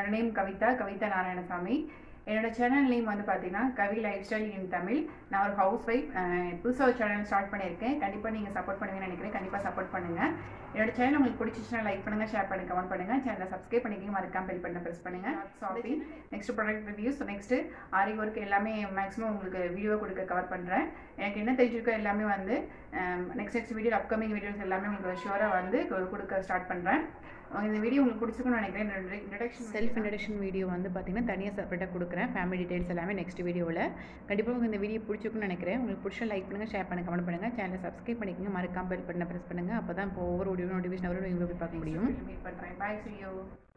என்னோட நேம் கவிதா கவிதா நாராயணசாமி என்னோட channel name வந்து பார்த்தீங்கன்னா Kavi lifestyle in Tamil நான் ஒரு ஹவுஸ் ஒய்ஃப் புதுசாக ஒரு சேனல் ஸ்டார்ட் பண்ணியிருக்கேன் கண்டிப்பாக நீங்கள் சப்போர்ட் பண்ணுவீங்கன்னு நினைக்கிறேன் கண்டிப்பாக சப்போர்ட் பண்ணுங்கள் என்னோட சேனல் உங்களுக்கு பிடிச்சிச்சுன்னா லைக் பண்ணுங்கள் ஷேர் பண்ணுங்க கமெண்ட் பண்ணுங்கள் சேனலை சப்ஸ்கிரைப் பண்ணிக்கங்க மறக்காம பெல் பட்டனை ப்ரெஸ் பண்ணுங்கள் shopping next product reviews next aari work எல்லாமே மேக்ஸிமம் உங்களுக்கு வீடியோ கொடுக்க கவர் பண்ணுறேன் எனக்கு என்ன தெரிஞ்சிருக்கோ எல்லாமே வந்து next next video upcoming videos எல்லாமே உங்களுக்கு ஷுவராக வந்து கொ- கொடுக்க ஸ்டார்ட் பண்ணுறேன் இந்த வீடியோ உங்களுக்கு பிடிச்சிருக்குன்னு நினைக்கிறேன் இன்ட்ரடக்ஷன் செல்ஃப் இன்ட்ரடக்ஷன் வீடியோ வந்து பார்த்தீங்கன்னா தனியாக செப்பரேட்டாக கொடுக்குறேன் ஃபேமிலி டீடைல்ஸ் எல்லாமே நெக்ஸ்ட் வீடியோவில் கண்டிப்பாக உங்களுக்கு இந்த வீடியோ பிடிச்சிருக்குன்னு நினைக்கிறேன் உங்களுக்கு பிடிச்ச லைக் பண்ணுங்கள் ஷேர் பண்ணுங்கள் கமெண்ட் பண்ணுங்கள் சேனலை சப்ஸ்கிரைப் பண்ணிக்கங்க மறக்காம பெல் பட்டனை ப்ரெஸ் பண்ணுங்கள் அப்போ தான் இப்போ ஒவ்வொரு வீடியோ நோட்டிஃபிகேஷன் வரும் நீங்கள் போய் பார்க்க முடியும் மீட் பண்ணுறேன் பாய் see you